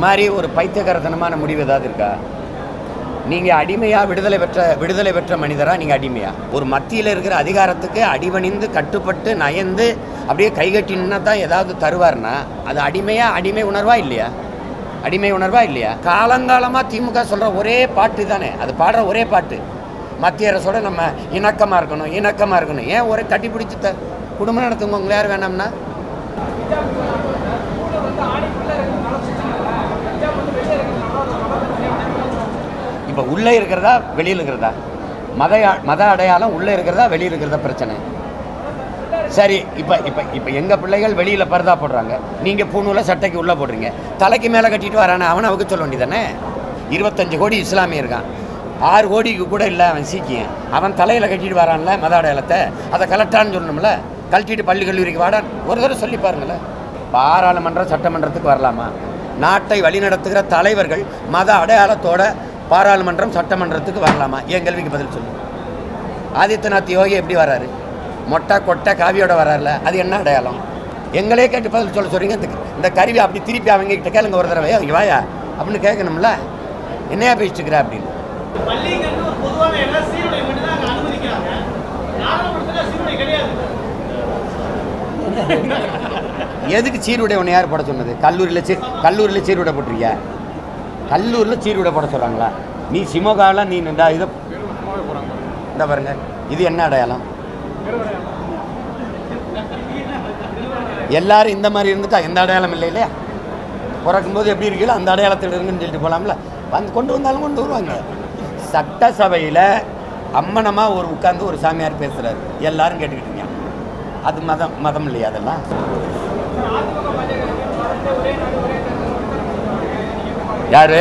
மாதிரி ஒரு பைத்தியகாரத்தனமான முடிவு ஏதாவது இருக்கா நீங்கள் அடிமையா விடுதலை பெற்ற விடுதலை பெற்ற மனிதரா நீங்கள் அடிமையா ஒரு மத்தியில் இருக்கிற அதிகாரத்துக்கு அடிபணிந்து கட்டுப்பட்டு நயந்து அப்படியே கைகட்டினா தான் ஏதாவது தருவார்னா அது அடிமையா அடிமை உணர்வா இல்லையா அடிமை உணர்வா இல்லையா காலங்காலமாக திமுக சொல்கிற ஒரே பாட்டு தானே அது பாடுற ஒரே பாட்டு மத்திய அரசோட நம்ம இணக்கமாக இருக்கணும் இணக்கமாக இருக்கணும் ஏன் ஒரே கட்டி பிடிச்சி த குடும்பம் நடத்துங்க உங்களை யார் வேணாம்னா இப்போ உள்ளே இருக்கிறதா வெளியில் இருக்கிறதா மத மத அடையாளம் உள்ளே இருக்கிறதா வெளியில் இருக்கிறதா பிரச்சனை சரி இப்போ இப்போ இப்போ எங்கள் பிள்ளைகள் வெளியில் பரதா போடுறாங்க நீங்கள் பூணூலில் சட்டைக்கு உள்ளே போடுறீங்க தலைக்கு மேலே கட்டிட்டு வரானே அவனை அவருக்கு சொல்ல வேண்டியதானே இருபத்தஞ்சு கோடி இஸ்லாமிய இருக்கான் ஆறு கோடிக்கு கூட இல்லை அவன் சீக்கியன் அவன் தலையில் கட்டிட்டு வரான்ல மத அடையாளத்தை அதை கலட்டான்னு சொல்லணும்ல கழட்டிட்டு பள்ளி கல்லூரிக்கு வாடான் ஒரு தடவை சொல்லி பாருங்களேன் பாராளுமன்றம் சட்டமன்றத்துக்கு வரலாமா நாட்டை வழிநடத்துகிற தலைவர்கள் மத அடையாளத்தோட பாராளுமன்றம் சட்டமன்றத்துக்கு வரலாமா என் கேள்விக்கு பதில் சொல்லு ஆதித்யநாத் யோகி எப்படி வராரு மொட்டை கொட்டை காவியோட வராருல அது என்ன அடையாளம் எங்களே கேட்டு பதில் சொல்ல சொல்றீங்க இந்த இந்த கருவி அப்படி திருப்பி அவங்க கிட்ட கேளுங்க ஒரு தடவை இங்க வாயா அப்படின்னு கேட்கணும்ல என்னையா பேசிட்டு இருக்கிற அப்படின்னு பள்ளிங்கிறது ஒரு பொதுவான இடம் சீருடை மட்டும் தான் அங்கே அனுமதிக்கிறாங்க நாடாளுமன்றத்தில் சீருடை கிடையாது எதுக்கு சீருடை ஒன்று யார் போட சொன்னது கல்லூரியில் சீ கல்லூரியில் சீருடை போட்டிருக்கியா கல்லூரியில் சீருடை போட சொல்கிறாங்களா நீ சிமோகாவில் நீ இந்த இதை இந்த பாருங்க இது என்ன அடையாளம் எல்லாரும் இந்த மாதிரி இருந்துட்டா எந்த அடையாளம் இல்லை இல்லையா பிறக்கும்போது எப்படி இருக்கீங்களோ அந்த அடையாளத்தில் இருங்கன்னு சொல்லிட்டு போகலாம்ல வந்து கொண்டு வந்தாலும் கொண்டு வருவாங்க சட்டசபையில் அம்மனமாக ஒரு உட்கார்ந்து ஒரு சாமியார் பேசுகிறாரு எல்லாரும் கேட்டுக்கிட்டு இருக்காங்க அது மதம் மதம் இல்லையா அதெல்லாம் யாரு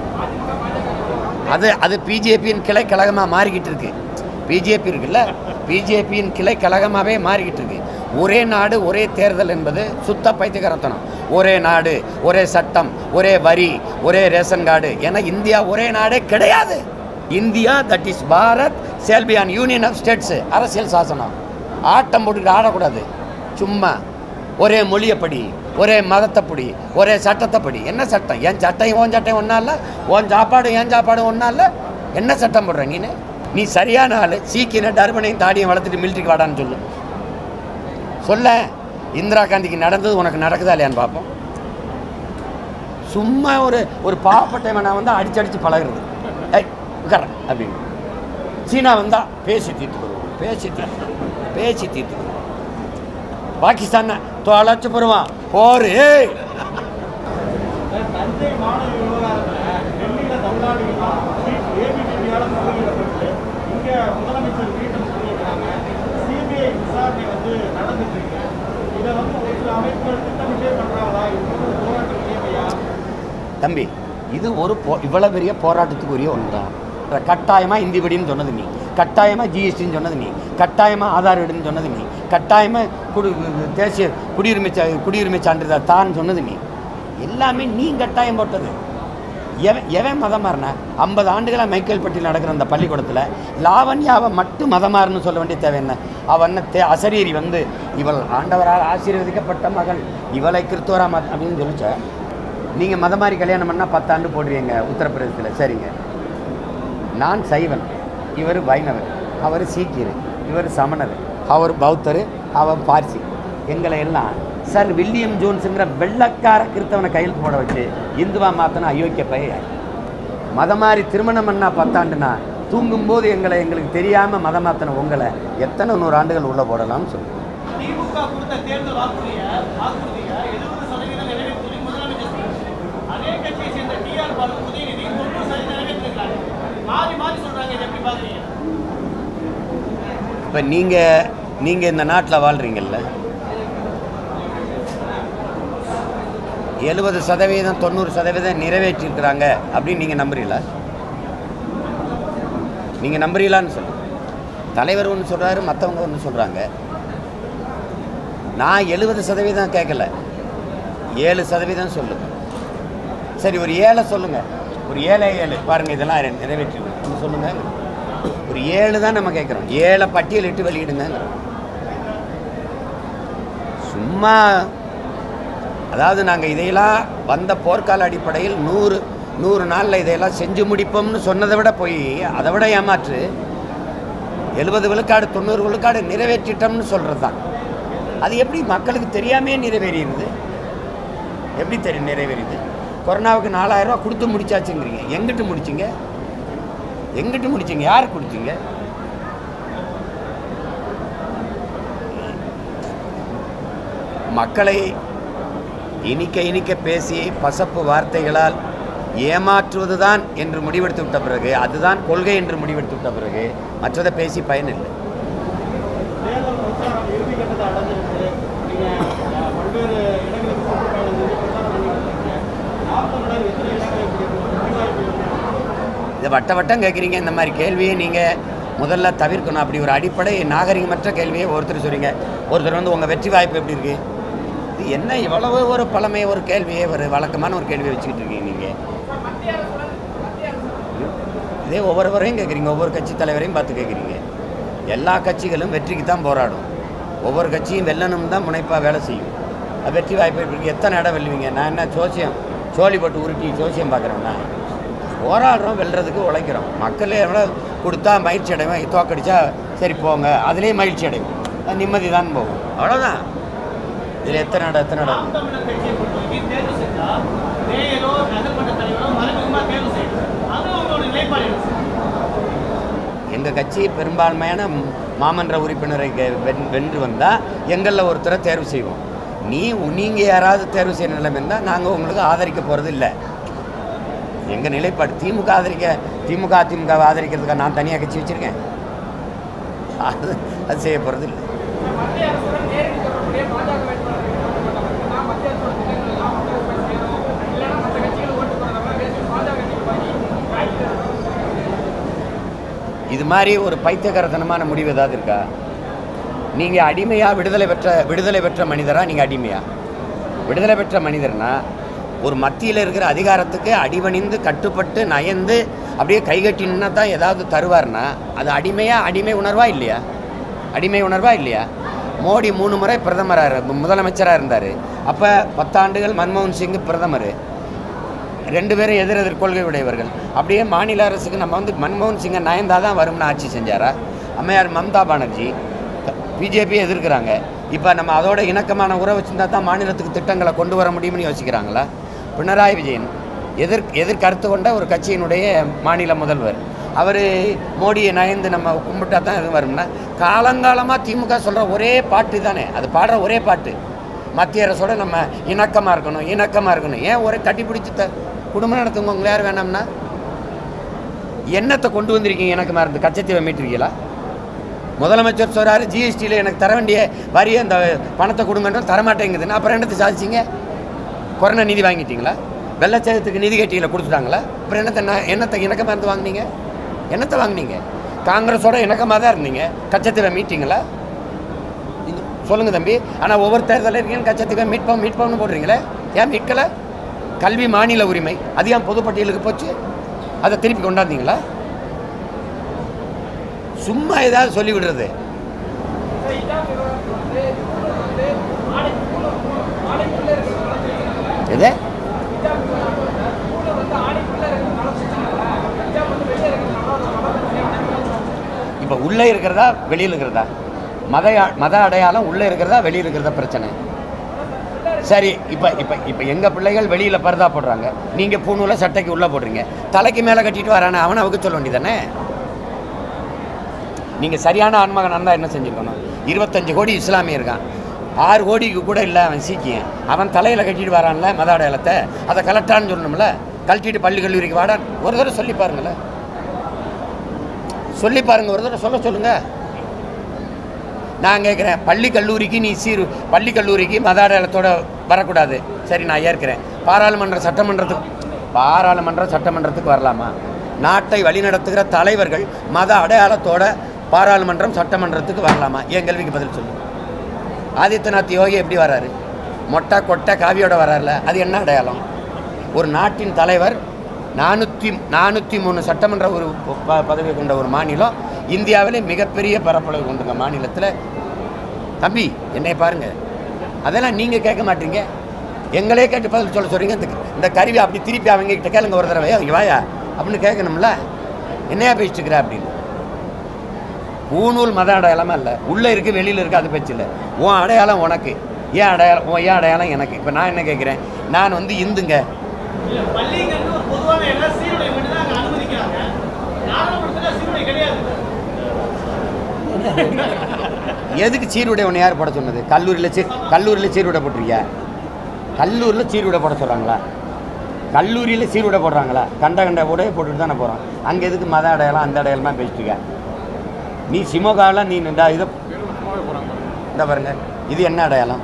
அது அது பிஜேபியின் கிளை கழகமாக மாறிக்கிட்டு இருக்கு பிஜேபி இருக்குல்ல பிஜேபியின் கிளை கழகமாகவே மாறிக்கிட்டு இருக்கு ஒரே நாடு ஒரே தேர்தல் என்பது சுத்த பைத்தியகரத்தனம் ஒரே நாடு ஒரே சட்டம் ஒரே வரி ஒரே ரேஷன் கார்டு ஏன்னா இந்தியா ஒரே நாடே கிடையாது India that is Bharat shall be a union of states அரசியல் சாசனம் ஆட்டம் போட்டுக்கிட்டு ஆடக்கூடாது சும்மா ஒரே மொழியப்படி ஒரே மதத்தைப்படி ஒரே சட்டத்தைப்படி என்ன சட்டம் என் சட்டம் உன் சட்டம் ஒன்றா இல்லை உன் சாப்பாடு என் சாப்பாடு ஒன்றா இல்லை என்ன சட்டம் போடுற நீனு நீ சரியான ஆள் சீக்கிர டர்பனையும் தாடியும் வளர்த்துட்டு மிலிட்ரிக்கு வாடான்னு சொல்லு சொல்ல இந்திரா காந்திக்கு நடந்தது உனக்கு நடக்குதா இல்லையான்னு பார்ப்போம் சும்மா ஒரு ஒரு பாவப்பட்டவனை வந்து அடிச்சு அடிச்சு பழகுறது ஏய் உட்கார அப்படின்னு சீனா வந்தா பேசி தீர்த்துக்கிறோம் பேசி தீர்த்து பேசி தீர்த்துக்கிறோம் பாகிஸ்தான் தொலைச்சு போடுவான் போரு ஏய் தஞ்சை மாணவ விவகாரத்தில் டெல்லியில் தமிழ்நாடு ஏபிடிபியால் முறையிடப்பட்டு இங்கே முதலமைச்சர் வீட்டில் சொல்லியிருக்காங்க சிபிஐ விசாரணை வந்து நடந்துட்டு இருக்கு இதை வந்து ஒரு சில அமைப்புகள் திட்டமிட்டே பண்ணுறாங்களா இது வந்து ஒரு போராட்டம் தேவையா தம்பி இது ஒரு போ இவ்வளோ பெரிய போராட்டத்துக்குரிய ஒன்று தான் கட்டாயமாக இந்தி படின்னு சொன்னது நீ கட்டாயமாக ஜிஎஸ்டின்னு சொன்னது நீ கட்டாயமாக ஆதார் வீடுன்னு சொன்னது நீ கட்டாயமாக குடி தேசிய குடியுரிமை சா குடியுரிமை சான்றிதழ் தான் சொன்னது நீ எல்லாமே நீ கட்டாயம் போட்டது எவன் எவன் மதம் மாறின ஐம்பது ஆண்டுகளாக மைக்கேல்பட்டியில் நடக்கிற அந்த பள்ளிக்கூடத்தில் லாவண்யாவை மட்டும் மதமாறுன்னு சொல்ல வேண்டிய தேவை என்ன அவன் தே அசரீரி வந்து இவள் ஆண்டவரால் ஆசீர்வதிக்கப்பட்ட மகள் இவளை கிறிஸ்துவரா மத அப்படின்னு சொல்லிச்ச நீங்கள் மதம் மாதிரி கல்யாணம் பண்ணால் பத்தாண்டு போடுவீங்க உத்தரப்பிரதேசத்தில் சரிங்க நான் சைவன் இவர் வைணவர் அவர் சீக்கியர் இவர் சமணர் அவர் பௌத்தர் அவர் பார்சி எங்களை எல்லாம் சார் வில்லியம் ஜோன்ஸுங்கிற வெள்ளக்கார கிறித்தவனை கையில் போட வச்சு இந்துவா மாற்றின அயோக்கிய பைய மதம் மாதிரி திருமணம் பண்ணா பத்தாண்டுனா தூங்கும்போது எங்களை எங்களுக்கு தெரியாமல் மதம் மாற்றின உங்களை எத்தனை நூறு ஆண்டுகள் உள்ளே போடலாம்னு சொல்லு திமுக கொடுத்த தேர்தல் வாக்குறுதிய வாக்குறுதிய எழுபது சதவீதம் நிறைவேற்றி முதலமைச்சர் சொன்னார். அதே கட்சியை சேர்ந்த டிஆர் பாலு உதயநிதி தொண்ணூறு சதவீதம் நிறைவேற்றிருக்காங்க மாறி மாறி சொல்றாங்க இதை எப்படி பாக்குறீங்க இப்போ நீங்கள் நீங்கள் இந்த நாட்டில் வாழ்கிறீங்கல்ல எழுபது சதவீதம் தொண்ணூறு சதவீதம் நிறைவேற்றிருக்கிறாங்க அப்படின்னு நீங்கள் நம்புறீங்களா நீங்கள் நம்புறீங்களான்னு சொல்லு தலைவர் ஒன்று சொல்கிறாரு மற்றவங்க ஒன்று சொல்கிறாங்க நான் எழுபது சதவீதம் கேட்கல ஏழு சதவீதம் சொல்லுங்க சரி ஒரு ஏழை சொல்லுங்க ஒரு ஏழை ஏழு பாருங்க இதெல்லாம் ரெ- நிறைவேற்றிருக்கு ஒன்று சொல்லுங்க ஒரு ஏழு தான் நம்ம கேட்குறோம் ஏழை பட்டியலிட்டு வெளியிடுங்க சும்மா அதாவது நாங்கள் இதையெல்லாம் வந்த போர்க்கால அடிப்படையில் நூறு நூறு நாளில் இதையெல்லாம் செஞ்சு முடிப்போம்னு சொன்னதை விட போய் அதை விட ஏமாற்று எழுபது விழுக்காடு தொண்ணூறு விழுக்காடு நிறைவேற்றிட்டோம்னு சொல்கிறது தான் அது எப்படி மக்களுக்கு தெரியாமே நிறைவேறிடுது எப்படி தெரியும் நிறைவேறிது கொரோனாவுக்கு நாலாயிரம் ரூபா கொடுத்து முடிச்சாச்சுங்கிறீங்க எங்கிட்டு முடிச்சிங்க எங்கிட்டு முடிச்சிங்க யார் கொடுத்தீங்க மக்களை இனிக்க இனிக்க பேசி பசப்பு வார்த்தைகளால் ஏமாற்றுவதுதான் என்று முடிவெடுத்து விட்ட பிறகு அதுதான் கொள்கை என்று முடிவெடுத்து விட்ட பிறகு மற்றதை பேசி பயனில்லை தேர்தல் பிரச்சாரம் இறுதி கட்டத்தை அடைஞ்சிருக்கு நீங்க அஹ், பல்வேறு இடங்களுக்கு சுற்றுப்பயணம் செஞ்சு பிரச்சாரம் பண்ணி வந்திருக்கீங்க நாற்பது எத்தனை இடங்கள் இப்படி வெற்றி வாய்ப்பு இருக்கு? இதை வட்ட வட்டம் கேட்குறீங்க இந்த மாதிரி கேள்வியை நீங்கள் முதல்ல தவிர்க்கணும் அப்படி ஒரு அடிப்படை நாகரிகமற்ற கேள்வியை ஒருத்தர் சொல்றீங்க ஒருத்தர் வந்து உங்கள் வெற்றி வாய்ப்பு எப்படி இருக்குது இது என்ன இவ்வளவு ஒரு பழமை ஒரு கேள்வியை ஒரு வழக்கமான ஒரு கேள்வியை வச்சுக்கிட்டு இருக்கீங்க நீங்கள் இதே ஒவ்வொருவரையும் கேட்குறீங்க ஒவ்வொரு கட்சி தலைவரையும் பார்த்து கேட்குறீங்க எல்லா கட்சிகளும் வெற்றிக்கு தான் போராடும் ஒவ்வொரு கட்சியும் வெல்லணும் தான் முனைப்பாக வேலை செய்யும் அது வெற்றி வாய்ப்பு எப்படி இருக்கு? எத்தனை இடம் வெல்லுவீங்க நான் என்ன ஜோசியம் சோழி போட்டு உருட்டி ஜோசியம் பார்க்குறேன்னா போராடுறோம் வெல்றதுக்கு உழைக்கிறோம் மக்களே எவ்வளோ கொடுத்தா மகிழ்ச்சி அடைவேன் தோக்கடிச்சா சரி போங்க அதுலேயே மகிழ்ச்சி அடைவோம் அது நிம்மதி தான் போகும் அவ்வளோதான் இதில் எத்தனை இடம் எத்தனை இடம் நாம் தமிழர் கட்சியை பொறுத்தவரைக்கும் தேர்வு செஞ்சா மேயரோ நகர்மன்ற தலைவரோ மறைமுகமா தேர்வு செய்யணும் அது உங்களோட நிலைப்பாடு என்ன சார்? எங்கள் கட்சி பெரும்பான்மையான ம்- மாமன்ற உறுப்பினரை கே- வென்- வென்று வந்தால் எங்களில் ஒருத்தரை தேர்வு செய்வோம் நீ நீங்கள் யாராவது தேர்வு செய்ய நிலைமை இருந்தால் நாங்கள் உங்களுக்கு ஆதரிக்க போகிறது இல்லை எங்கள் நிலைப்பாடு திமுக ஆதரிக்க திமுக அதிமுகவை ஆதரிக்கிறதுக்காக நான் தனியாக கட்சி வச்சுருக்கேன் அது அது செய்ய போகிறது இல்லை மத்திய அரசுடன் நேரடி தொடர்புடைய பாஜக வேட்பாளர்கள் போட்டியிட்டாங்கன்னா மத்திய அரசோட திட்டங்கள் எல்லாம் மக்களுக்கு போய் சேரும் இல்லைன்னா மற்ற கட்சிகள் ஓட்டு போடுறவங்க வேறு பாஜக நிர்வாகி காய்ச்சல் இது மாதிரி ஒரு பைத்தியகாரத்தனமான முடிவு ஏதாவது இருக்கா நீங்கள் அடிமையா விடுதலை பெற்ற விடுதலை பெற்ற மனிதரா நீங்கள் அடிமையா விடுதலை பெற்ற மனிதர்னா ஒரு மத்தியில் இருக்கிற அதிகாரத்துக்கு அடிபணிந்து கட்டுப்பட்டு நயந்து அப்படியே கைகட்டினா தான் ஏதாவது தருவார்னா அது அடிமையா அடிமை உணர்வா இல்லையா அடிமை உணர்வா இல்லையா மோடி மூணு முறை பிரதமராக முதலமைச்சராக இருந்தார் அப்போ பத்தாண்டுகள் மன்மோகன் சிங் பிரதமர் ரெண்டு பேரும் எதிர் எதிர் கொள்கை உடையவர்கள் அப்படியே மாநில அரசுக்கு நம்ம வந்து மன்மோகன் சிங்கை நயந்தா தான் வரும்னு ஆட்சி செஞ்சாரா அம்மையார் மம்தா பானர்ஜி பிஜேபி எதிர்க்கிறாங்க இப்போ நம்ம அதோட இணக்கமான உறவு வச்சிருந்தா தான் மாநிலத்துக்கு திட்டங்களை கொண்டு வர முடியும்னு யோசிக்கிறாங்களா பினராயி விஜயன் எதிர் எதிர் கருத்து கொண்ட ஒரு கட்சியினுடைய மாநில முதல்வர் அவர் மோடியை நயந்து நம்ம கும்பிட்டா தான் எதுவும் வரும்னா காலங்காலமாக திமுக சொல்கிற ஒரே பாட்டு தானே அது பாடுற ஒரே பாட்டு மத்திய அரசோட நம்ம இணக்கமாக இருக்கணும் இணக்கமாக இருக்கணும் ஏன் ஒரே கட்டிப்பிடிச்சு த குடும்பம் நடத்துங்க உங்களை யார் வேணாம்னா என்னத்தை கொண்டு வந்திருக்கீங்க இணக்கமாக இருந்து கச்சத்தீவை மீட்டிருக்கீங்களா முதலமைச்சர் சொல்கிறாரு ஜிஎஸ்டியில் எனக்கு தர வேண்டிய வரியை அந்த பணத்தை கொடுங்கன்றும் தரமாட்டேங்குதுன்னு அப்புறம் என்னத்தை சாதிச்சிங்க கொரோனா நிதி வாங்கிட்டீங்களா வெள்ளச்சேதத்துக்கு நிதி கட்டியில் கொடுத்துட்டாங்களா அப்புறம் என்னத்தை நான் என்னத்தை இணக்கமாக இருந்து வாங்குனீங்க என்னத்தை வாங்குனீங்க காங்கிரஸோட இணக்கமாக தான் இருந்தீங்க கச்சத்தீவை மீட்டிங்களா இது சொல்லுங்க தம்பி ஆனால் ஒவ்வொரு தேர்தலில் இருக்கீங்க கச்சத்தீவை மீட்போம் மீட்போம்னு போடுறீங்களே ஏன் மீட்கலை கல்வி மாநில உரிமை அது ஏன் பொதுப்பட்டியலுக்கு போச்சு அதை திருப்பி கொண்டாந்தீங்களா சும்மா ஏதாவது சொல்லி விடுறது இதான் விவகாரத்தில் வந்து ஊழல் வந்து ஆணைக்குள்ள ஆணைக்குள்ள இருக்கிற நலத்திட்டம் எது இதான் விவகாரம் ஊழல் வந்து ஆணைக்குள்ள இருக்கிற நலத்திட்டம் இதான் வந்து வெளியே இருக்கிற நலம் இப்போ உள்ளே இருக்கிறதா வெளியில் இருக்கிறதா மத மத அடையாளம் உள்ளே இருக்கிறதா வெளியில் இருக்கிறதா பிரச்சனை சரி இப்போ இப்போ இப்போ எங்கள் பிள்ளைகள் வெளியில் பரதா போடுறாங்க நீங்கள் பூணூல சட்டைக்கு உள்ளே போடுறீங்க தலைக்கு மேலே கட்டிட்டு வரானே அவனை அவக்கு சொல்ல வேண்டியதானே நீங்கள் சரியான ஆன்மகன் இருந்தால் என்ன செஞ்சுருக்கணும் இருபத்தஞ்சு கோடி இஸ்லாமிய இருக்கான் ஆறு கோடிக்கு கூட இல்லை அவன் சீக்கியன் அவன் தலையில் கட்டிட்டு வரான்ல மத அடையாளத்தை அதை கலெக்டான்னு சொல்லணும்ல கழட்டிட்டு பள்ளி கல்லூரிக்கு வாடான் ஒரு தடவை சொல்லி பாருங்களேன் சொல்லி பாருங்க ஒரு தடவை சொல்ல சொல்லுங்க நான் கேட்குறேன் பள்ளி கல்லூரிக்கு நீ சீர் பள்ளி கல்லூரிக்கு மத அடையாளத்தோட வரக்கூடாது சரி நான் ஏற்கிறேன் பாராளுமன்ற சட்டமன்றத்துக்கு பாராளுமன்ற சட்டமன்றத்துக்கு வரலாமா நாட்டை வழிநடத்துகிற தலைவர்கள் மத அடையாளத்தோட பாராளுமன்றம் சட்டமன்றத்துக்கு வரலாமா என் கேள்விக்கு பதில் சொல்லு ஆதித்யநாத் யோகி எப்படி வராரு மொட்டை கொட்டை காவியோட வராருல அது என்ன அடையாளம் ஒரு நாட்டின் தலைவர் நானூற்றி நானூற்றி மூணு சட்டமன்ற ஒரு ப- பதவி கொண்ட ஒரு மாநிலம் இந்தியாவிலே மிகப்பெரிய பரப்பளவு கொண்டுங்க மாநிலத்தில் தம்பி என்னை பாருங்க அதெல்லாம் நீங்கள் கேட்க மாட்டீங்க எங்களே கேட்டு பதில் சொல்ல சொல்கிறீங்க இந்த இந்த கருவி அப்படி திருப்பி அவங்க கிட்ட கேளுங்க ஒரு தடவை அவங்க வாயா அப்படின்னு கேட்கணும்ல என்னையா பேசிட்டு இருக்கிற அப்படின்னு பூநூல் மத அடையாளமா இல்லை உள்ளே இருக்கு வெளியில் இருக்கு அது பேச்சு இல்லை உன் அடையாளம் உனக்கு ஏன் அடையாளம் உன் ஏன் அடையாளம் எனக்கு இப்போ நான் என்ன கேட்குறேன் நான் வந்து இந்துங்க இல்ல பள்ளிங்கிறது ஒரு பொதுவான இடம் சீருடை மட்டும் தான் அங்க அனுமதிக்கிறாங்க நாடாளுமன்றத்துல சீருடை கிடையாது எதுக்கு சீருடை ஒன்று யார் போட சொன்னது கல்லூரியில் சீ கல்லூரியில் சீருடை போட்டிருக்கியா கல்லூரியில் சீருடை போட சொல்கிறாங்களா கல்லூரியில் சீருடை போடுறாங்களா கண்ட கண்ட உடைய போட்டுட்டு தானே போகிறோம் அங்கே எதுக்கு மத அடையாளம் அந்த அடையாளமா பேசிட்டு இருக்க நீ சிமோகாவில் நீ இந்த இதை இந்த பாருங்க இது என்ன அடையாளம்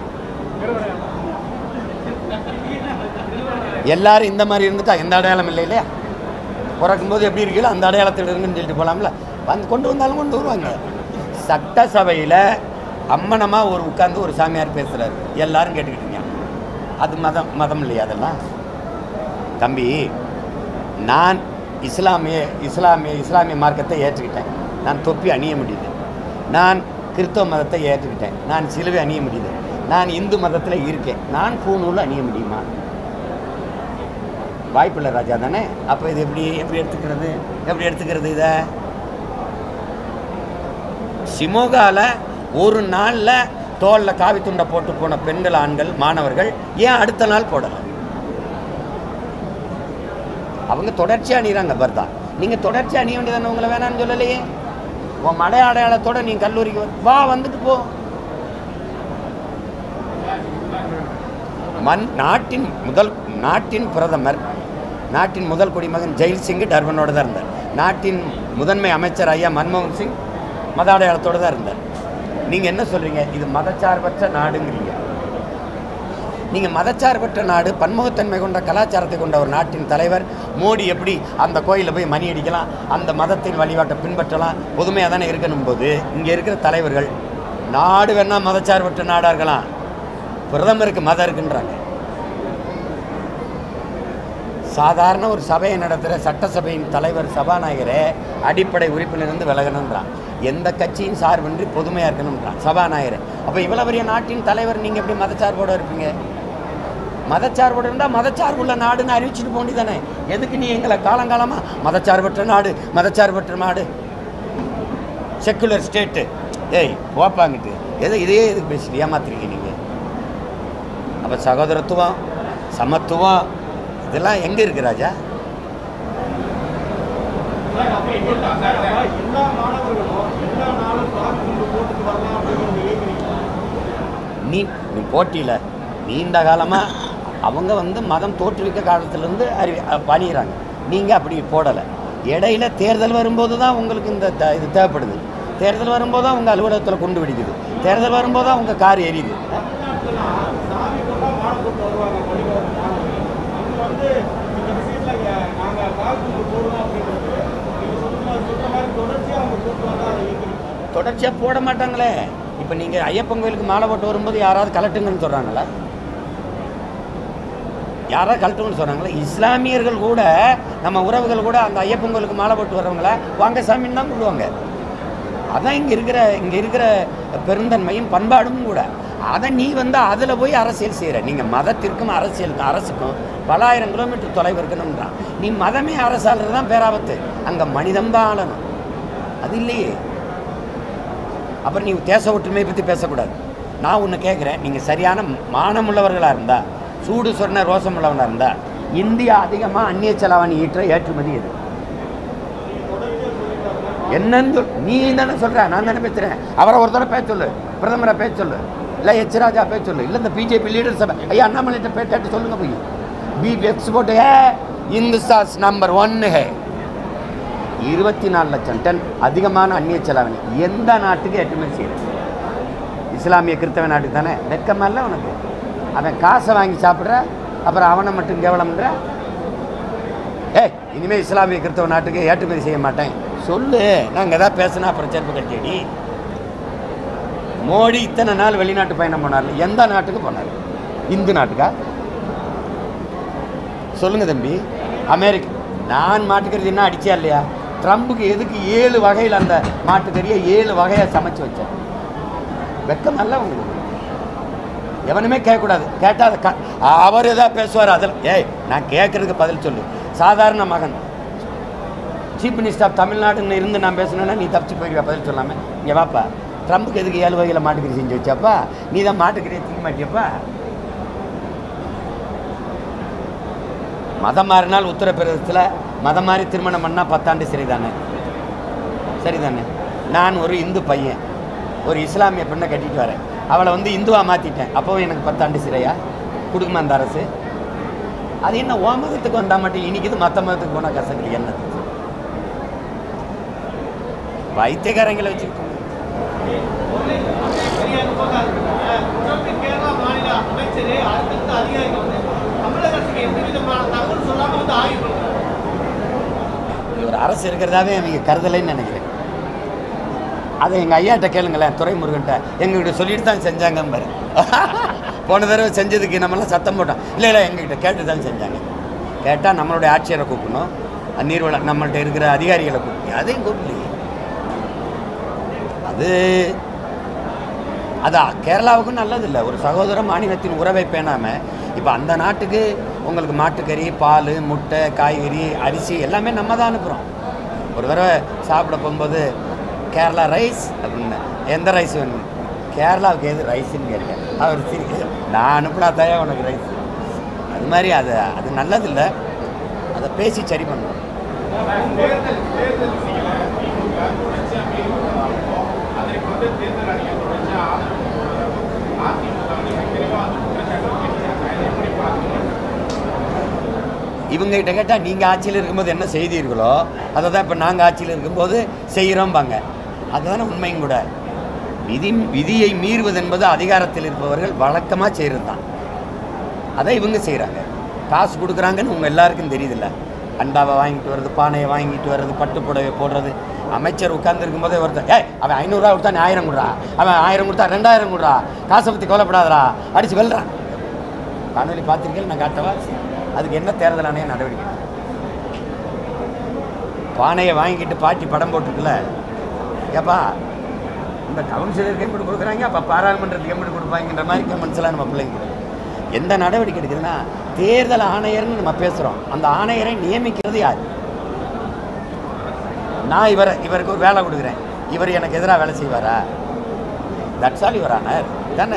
எல்லாரும் இந்த மாதிரி இருந்துட்டா எந்த அடையாளம் இல்லை இல்லையா பிறக்கும்போது எப்படி இருக்கீங்களோ அந்த அடையாளத்தில் இருங்கன்னு சொல்லிட்டு போகலாம்ல வந்து கொண்டு வந்தாலும் கொண்டு வருவாங்க சட்டசபையில் அம்மனமாக ஒரு உட்கார்ந்து ஒரு சாமியார் பேசுகிறாரு எல்லாரும் கேட்டுக்கிட்டீங்க அது மதம் மதம் இல்லையா அதெல்லாம் தம்பி நான் இஸ்லாமிய இஸ்லாமிய இஸ்லாமிய மார்க்கத்தை ஏற்றுக்கிட்டேன் நான் தொப்பி அணிய முடியுது நான் கிறிஸ்தவ மதத்தை ஏற்றுக்கிட்டேன் நான் சிலுவை அணிய முடியுது நான் இந்து மதத்தில் இருக்கேன் நான் பூநூல் அணிய முடியுமா வாய்ப்பில்லை ராஜா தானே அப்போ இது எப்படி எப்படி எடுத்துக்கிறது எப்படி எடுத்துக்கிறது இதை சிமோகால ஒரு நாளில் தோளில் காவி துண்டை போட்டு போன பெண்கள் ஆண்கள் மாணவர்கள் ஏன் அடுத்த நாள் போடலை அவங்க தொடர்ச்சியாக அணிகிறாங்க பர்தா நீங்கள் தொடர்ச்சி அணிய வேண்டியதானே உங்களை வேணான்னு சொல்லலையே உன் மடை அடையாளத்தோட நீ கல்லூரிக்கு வா- வா வந்துட்டு போ மண் நாட்டின் முதல் நாட்டின் பிரதமர் நாட்டின் முதல் குடிமகன் ஜெயில் சிங் டர்பனோட தான் இருந்தார் நாட்டின் முதன்மை அமைச்சர் ஐயா மன்மோகன் சிங் மத அடையாளத்தோட தான் இருந்தார் நீங்கள் என்ன சொல்கிறீங்க இது மதச்சார்பற்ற நாடுங்கிறீங்க நீங்கள் மதச்சார்பற்ற நாடு பன்முகத்தன்மை கொண்ட கலாச்சாரத்தை கொண்ட ஒரு நாட்டின் தலைவர் மோடி எப்படி அந்த கோயிலில் போய் மணி அடிக்கலாம் அந்த மதத்தின் வழிபாட்டை பின்பற்றலாம் பொதுமையாக தானே இருக்கணும் போது இங்கே இருக்கிற தலைவர்கள் நாடு வேணா மதச்சார்பற்ற நாடாக இருக்கலாம் பிரதமருக்கு மதம் இருக்குன்றாங்க சாதாரண ஒரு சபையை நடத்துகிற சட்டசபையின் தலைவர் சபாநாயகரே அடிப்படை உறுப்பிலிருந்து விலகணுன்றான் எந்த கட்சியின் சார்பின்றி பொதுமையாக இருக்கணுன்றான் சபாநாயகர் அப்போ இவ்வளோ பெரிய நாட்டின் தலைவர் நீங்கள் எப்படி மதச்சார்போடு இருப்பீங்க மதச்சார்போடு இருந்தால் மதச்சார்புள்ள நாடுன்னு அறிவிச்சுட்டு போண்டி தானே எதுக்கு நீ எங்களை காலங்காலமாக மதச்சார்பற்ற நாடு மதச்சார்பற்ற நாடு செக்குலர் ஸ்டேட்டு ஏய் போப்பாங்கிட்டு எது இதே எதுக்கு பேசி ஏமாத்துறீங்க நீங்கள் அப்போ சகோதரத்துவம் சமத்துவம் இதெல்லாம் எங்கே இருக்கு ராஜா எல்லா மாணவர்களும் எல்லா நாளும் காசு கொண்டு போட்டுட்டு வரலாம் அப்படின்னு ஏற்கிறீங்க நீ நீ போட்டியில் நீண்ட காலமாக அவங்க வந்து மதம் தோற்றுவிக்க காலத்திலேருந்து அறிவி அஹ் பணியிறாங்க நீங்கள் அப்படி போடலை இடையில தேர்தல் வரும்போது தான் உங்களுக்கு இந்த த- இது தேவைப்படுது தேர்தல் வரும்போது தான் உங்கள் அலுவலகத்தில் கொண்டு விடிக்குது தேர்தல் வரும்போது தான் உங்கள் கார் எரியுது தமிழ்நாட்டுலாம் சாமி கொண்டா மாலை போட்டு வருவாங்க பள்ளிக்கூட மாணவர்கள் அங்க வந்து இந்த விஷயத்துல எ- நாங்க காசு கொண்டு போடுவோம் அப்படின்றது நீங்க சொல்ற சொல்ற மாதிரி தொடர்ச்சியா அவங்க போட்டு வந்தா அதை ஏற்கிறீங்க தொடர்ச்சியாக போட மாட்டாங்களே இப்போ நீங்கள் ஐயப்பன் கோயிலுக்கு மாலை போட்டு வரும்போது யாராவது கலட்டுங்கன்னு சொல்கிறாங்களா யாராவது கலட்டுங்கன்னு சொல்கிறாங்களா இஸ்லாமியர்கள் கூட நம்ம உறவுகள் கூட அந்த ஐயப்பன் கோயிலுக்கு மாலை போட்டு வர்றவங்கள வாங்க சாமின்னு தான் கூடுவாங்க அதான் இங்கே இருக்கிற இங்கே இருக்கிற பெருந்தன்மையும் பண்பாடும் கூட அதை நீ வந்து அதில் போய் அரசியல் செய்கிற நீங்கள் மதத்திற்கும் அரசியலுக்கும் அரசுக்கும் பலாயிரம் கிலோமீட்டர் தொலைவு இருக்கணும்ன்றான் நீ மதமே அரசாளுறது தான் பேராபத்து அங்கே மனிதம் தான் ஆளணும் அது இல்லையே அப்புறம் நீ தேச ஒற்றுமையை பற்றி பேசக்கூடாது நான் ஒன்று கேட்குறேன் நீங்கள் சரியான மானமுள்ளவர்களாக இருந்தால் சூடு சொன்ன ரோசம் உள்ளவனாக இருந்தால் இந்தியா அதிகமாக அந்நிய செலாவணி ஈற்ற ஏற்றுமதி எது என்னன்னு சொல் நீ தானே சொல்கிற நான் தானே பேசுகிறேன் அவரை ஒரு தடவை பேச சொல்லு பிரதமரை பேச சொல்லு இல்லை எச் ராஜா பேச சொல்லு இல்லை இந்த பிஜேபி லீடர் சபை ஐயா அண்ணாமலைகிட்ட பே கேட்டு சொல்லுங்க போய் பி எக்ஸ்போர்ட் ஹே இந்துஸ்தாஸ் நம்பர் ஒன்னு ஹே இருபத்தி நாலு லட்சம் டன் அதிகமான அந்நிய செலாவணி எந்த நாட்டுக்கு ஏற்றுமதி செய்யுது இஸ்லாமிய கிறிஸ்தவ நாட்டுக்கு தானே வெக்கமா இல்லை உனக்கு அவன் காசை வாங்கி சாப்பிட்ற அப்புறம் அவனை மட்டும் கேவலம்ன்ற ஏய் இனிமேல் இஸ்லாமிய கிறிஸ்தவ நாட்டுக்கு ஏற்றுமதி செய்ய மாட்டேன் சொல்லு நாங்கள் எதாவது பேசினா அப்புறம் செருப்பு கட்டியடி மோடி இத்தனை நாள் வெளிநாட்டு பயணம் போனார் எந்த நாட்டுக்கு போனார் இந்து நாட்டுக்கா சொல்லுங்க தம்பி அமெரிக்கா நான் மாட்டுக்கறி என்ன அடிச்சா இல்லையா ட்ரம்புக்கு எதுக்கு ஏழு வகையில் அந்த மாட்டுக்கறியை ஏழு வகையாக சமைச்சு வச்சேன் வெக்கம் நல்லா உங்களுக்கு எவனுமே கேட்கக்கூடாது கேட்டால் அதை க அவர் எதாவது பேசுவார் அதில் ஏய் நான் கேட்குறதுக்கு பதில் சொல்லு சாதாரண மகன் சீஃப் மினிஸ்டர் ஆஃப் தமிழ்நாடுன்னு இருந்து நான் பேசணுன்னா நீ தப்பிச்சு போயிருவா பதில் சொல்லாமல் இங்கே வாப்பா ட்ரம்புக்கு எதுக்கு ஏழு வகையில் மாட்டுக்கறி செஞ்சு வச்சாப்பா நீ தான் மாட்டுக்கறியை திங்க மாட்டியப்பா மதம் மாறினால் உத்தரப்பிரதேசத்தில் மதம் மாறி திருமணம் பண்ணால் பத்தாண்டு சரிதானே சரிதானே நான் ஒரு இந்து பையன் ஒரு இஸ்லாமிய பெண்ணை கட்டிட்டு வரேன் அவளை வந்து இந்துவாக மாற்றிட்டேன் அப்போவும் எனக்கு பத்தாண்டு சிறையா கொடுக்குமா அந்த அரசு அது என்ன ஓ மதத்துக்கு வந்தால் மட்டும் இனிக்குது மற்ற மதத்துக்கு போனால் கசக்குது என்ன வைத்தியக்காரங்களை வச்சுக்கிட்டு கேரளா மாநில அமைச்சரே அடுத்தடுத்த அதிகாரிகள் வந்து தமிழக அரசுக்கு எந்த விதமான தகவல் சொல்லாம வந்து ஆய்வு பண்றாங்க இது ஒரு அரசு இருக்கிறதாவே அவங்க கருதலைன்னு நினைக்கிறேன் அதை எங்கள் ஐயாட்ட கேளுங்களேன் துரைமுருகன்ட்ட எங்ககிட்ட சொல்லிட்டு தான் செஞ்சாங்க பாரு போன தடவை செஞ்சதுக்கு நம்மலாம் சத்தம் போட்டோம் இல்லை இல்லை எங்ககிட்ட கேட்டு தான் செஞ்சாங்க கேட்டால் நம்மளுடைய ஆட்சியரை கூப்பிடணும் நீர்வள நம்மள்ட்ட இருக்கிற அதிகாரிகளை கூப்பிட்டு அதையும் கூப்பிடலையே அது அது கேரளாவுக்கும் நல்லதில்லை ஒரு சகோதர மாநிலத்தின் உறவை பேணாமல் இப்போ அந்த நாட்டுக்கு உங்களுக்கு மாட்டுக்கறி பால் முட்டை காய்கறி அரிசி எல்லாமே நம்ம தான் அனுப்புகிறோம் ஒரு தடவை சாப்பிட போகும்போது கேரளா ரைஸ் அப்படின்னு எந்த ரைஸ் வேணும் கேரளாவுக்கு எது ரைஸ்ன்னு கேட்டேன் அவர் சிரிக்க நான் அனுப்புனா தயா உனக்கு ரைஸ் அது மாதிரி அது அது நல்லதில்லை அதை பேசி சரி பண்ணணும் தேர்தல் தேர்தல் விதிகளை திமுக தொடர்ச்சியா மீறி வந்தாலும் அதற்கு வந்து தேர்தல் அணிகள் தொடர்ச்சியா ஆதரவு கொடுக்கிறாங்க. அதிமுக வந்து மிக தெளிவா அந்த குற்றச்சாட்டு வைக்கிறாங்க. இதை எப்படி பார்க்கணும் இவங்ககிட்ட கேட்டால் நீங்கள் ஆட்சியில் இருக்கும்போது என்ன செய்தீர்களோ அதை தான் இப்போ நாங்கள் ஆட்சியில் இருக்கும்போது செய்கிறோம்பாங்க அதுதானே உண்மையும் கூட விதி விதியை மீறுவது என்பது அதிகாரத்தில் இருப்பவர்கள் வழக்கமாக செய்கிறது தான் அதை இவங்க செய்கிறாங்க காசு கொடுக்குறாங்கன்னு உங்கள் எல்லாருக்கும் தெரியுதுல்ல அண்டாவை வாங்கிட்டு வர்றது பானையை வாங்கிட்டு வர்றது பட்டு புடவை போடுறது அமைச்சர் உட்கார்ந்துருக்கும் போதே ஒருத்தன் ஏய் அவன் ஐநூறுரூவா கொடுத்தா நீ ஆயிரம் கொடுறா அவன் ஆயிரம் கொடுத்தா ரெண்டாயிரம் கொடுறா காசை பற்றி கவலைப்படாதடா அடித்து வெல்றான் காணொலி பார்த்திருக்கேன் நான் காட்டவா அதுக்கு என்ன தேர்தல் ஆணைய நடவடிக்கை பானையை வாங்கிட்டு பாட்டி படம் போட்டிருக்குல்ல ஏப்பா இந்த கவுன்சிலருக்கு எப்படி கொடுக்குறாங்க அப்போ பாராளுமன்றத்துக்கு எப்படி கொடுப்பாங்கன்ற மாதிரி கமெண்ட்ஸ் எல்லாம் நம்ம பிள்ளைங்க கொடுக்குறோம். எந்த நடவடிக்கை எடுக்குதுன்னா தேர்தல் ஆணையர்னு நம்ம பேசுகிறோம் அந்த ஆணையரை நியமிக்கிறது யார் நான் இவரை இவருக்கு ஒரு வேலை கொடுக்குறேன் இவர் எனக்கு எதிராக வேலை செய்வாரா தட்ஸ் ஆல் யுவர் ஆனர் தானே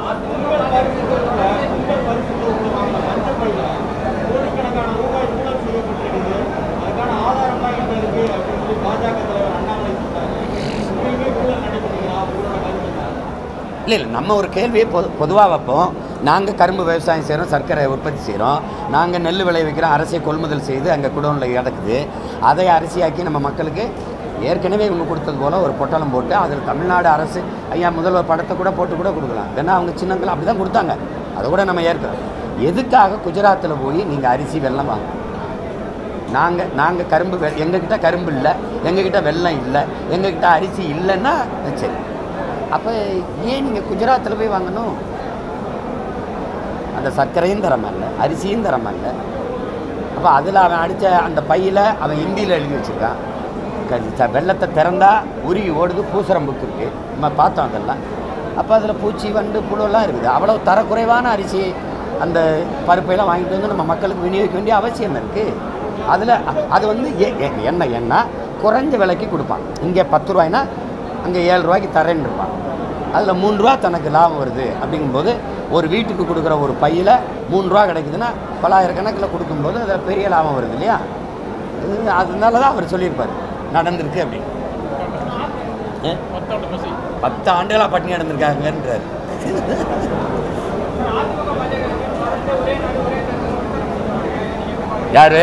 கோடிக்கணக்கான ரூபாய் ஊழல் செய்யப்பட்டிருக்குது அதுக்கான ஆதாரம்லாம் என்ன இருக்கு அப்படின்னு சொல்லி பாஜக தலைவர் அண்ணாமலை சொன்னாரு உண்மையுமே ஊழல் நடைபெறுகிறா ஊழல கருத்துனா இல்லை இல்லை நம்ம ஒரு கேள்வியை பொது பொதுவாக வைப்போம் நாங்கள் கரும்பு விவசாயம் செய்கிறோம் சர்க்கரை உற்பத்தி செய்கிறோம் நாங்கள் நெல் விளைவிக்கிறோம் அரசை கொள்முதல் செய்து அங்கே குடோனில் கிடக்குது அதை அரிசியாக்கி நம்ம மக்களுக்கு ஏற்கனவே இவங்க கொடுத்தது போல் ஒரு பொட்டலம் போட்டு அதில் தமிழ்நாடு அரசு ஐயா முதல்வர் படத்தை கூட போட்டு கூட கொடுக்கலாம் ஏன்னா அவங்க சின்னங்கள் அப்படி தான் கொடுத்தாங்க அதை கூட நம்ம ஏற்கிறோம் எதுக்காக குஜராத்தில் போய் நீங்கள் அரிசி வெல்லம் வாங்க நாங்கள் நாங்கள் கரும்பு வெ எங்ககிட்ட கரும்பு இல்லை எங்ககிட்ட வெல்லம் இல்லை எங்ககிட்ட அரிசி இல்லைன்னா சரி அப்போ ஏன் நீங்கள் குஜராத்தில் போய் வாங்கணும் அந்த சர்க்கரையும் தரமல்ல அரிசியும் தரமல்ல அப்போ அதில் அவன் அடித்த அந்த பையில் அவன் ஹிந்தியில் எழுதி வச்சுருக்கான் க- ச- வெள்ளத்தை திறந்தா உருகி ஓடுது பூசரம் புக்கு இருக்குது நம்ம பார்த்தோம் அதெல்லாம் அப்போ அதில் பூச்சி வண்டு புழுலாம் இருக்குது அவ்வளோ தரக்குறைவான அரிசி அந்த பருப்பையெல்லாம் வாங்கிட்டு வந்து நம்ம மக்களுக்கு விநியோகிக்க வேண்டிய அவசியம் இருக்குது அதில் அது வந்து ஏ- ஏ- என்ன என்ன குறைஞ்ச விலைக்கு கொடுப்பான் இங்கே பத்து ரூபாய்னா அங்கே ஏழு ரூபாய்க்கு தரேன்னு இருப்பான் அதில் மூணு ரூபா தனக்கு லாபம் வருது அப்படிங்கும்போது ஒரு வீட்டுக்கு கொடுக்குற ஒரு பையில் மூணு ரூபா கிடைக்குதுன்னா பலாயிரக்கணக்கில் கொடுக்கும்போது அதில் பெரிய லாபம் வருது இல்லையா இது அதனால தான் அவர் சொல்லியிருப்பார் நடந்திருக்கு அப்படின்னு ஏ? பத்து ஆண்டுகளாக பட்டினி நடந்திருக்காங்கன்றார் யாரு